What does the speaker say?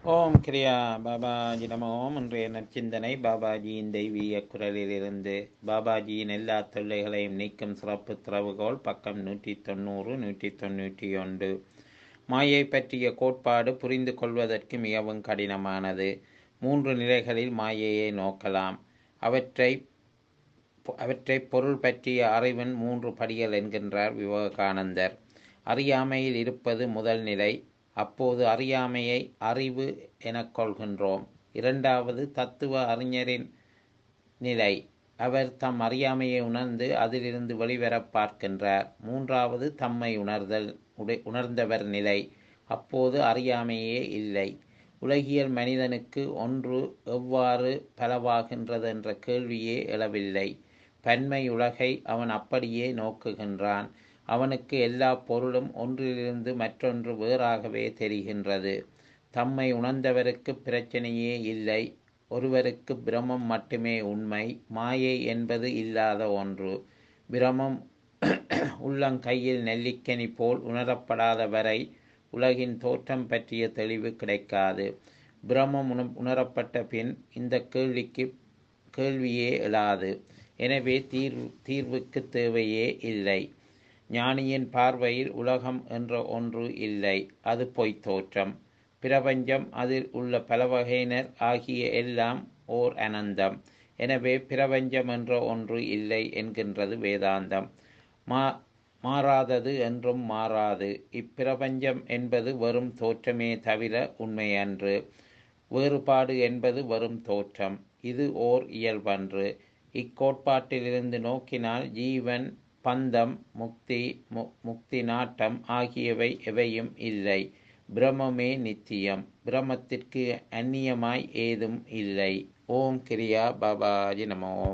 ஓம் கிரியா பாபாஜி நம ஓம் இன்றைய நற்சிந்தனை பாபாஜியின் தெய்வீக குரலிலிருந்து பாபாஜியின் எல்லா தொல்லைகளையும் நீக்கும் சிறப்பு திறவுகோல் பக்கம் நூற்றி தொண்ணூறு நூற்றி தொண்ணூற்றி ஒன்று மாயை பற்றிய கோட்பாடு புரிந்து கொள்வதற்கு மிகவும் கடினமானது மூன்று நிலைகளில் மாயையை நோக்கலாம் அவற்றை அவற்றை பொருள் பற்றிய அறிவின் மூன்று படிகள் என்கின்றார் விவேகானந்தர் அறியாமையில் இருப்பது முதல் நிலை அப்போது அறியாமையை அறிவு எனக் கொள்கின்றோம் இரண்டாவது தத்துவ அறிஞரின் நிலை அவர் தம் அறியாமையை உணர்ந்து அதிலிருந்து வெளிவரப் பார்க்கின்றார் மூன்றாவது தம்மை உணர்தல் உடை உணர்ந்தவர் நிலை அப்போது அறியாமையே இல்லை உலகியல் மனிதனுக்கு ஒன்று எவ்வாறு பலவாகின்றது என்ற கேள்வியே எழவில்லை பன்மை உலகை அவன் அப்படியே நோக்குகின்றான் அவனுக்கு எல்லா பொருளும் ஒன்றிலிருந்து மற்றொன்று வேறாகவே தெரிகின்றது தம்மை உணர்ந்தவருக்கு பிரச்சனையே இல்லை ஒருவருக்கு பிரமம் மட்டுமே உண்மை மாயை என்பது இல்லாத ஒன்று பிரமம் உள்ளங்கையில் நெல்லிக்கனி போல் உணரப்படாத வரை உலகின் தோற்றம் பற்றிய தெளிவு கிடைக்காது பிரமம் உணரப்பட்ட பின் இந்த கேள்விக்கு கேள்வியே எழாது எனவே தீர்வு தீர்வுக்கு தேவையே இல்லை ஞானியின் பார்வையில் உலகம் என்ற ஒன்று இல்லை அது பொய்த் தோற்றம் பிரபஞ்சம் அதில் உள்ள பல வகையினர் ஆகிய எல்லாம் ஓர் அனந்தம் எனவே பிரபஞ்சம் என்ற ஒன்று இல்லை என்கின்றது வேதாந்தம் மா மாறாதது என்றும் மாறாது இப்பிரபஞ்சம் என்பது வெறும் தோற்றமே தவிர உண்மையன்று வேறுபாடு என்பது வெறும் தோற்றம் இது ஓர் இயல்பன்று இக்கோட்பாட்டிலிருந்து நோக்கினால் ஜீவன் பந்தம் முக்தி மு முக்தி நாட்டம் ஆகியவை எவையும் இல்லை பிரமமே நித்தியம் பிரமத்திற்கு அந்நியமாய் ஏதும் இல்லை ஓம் கிரியா பாபாஜி நமோ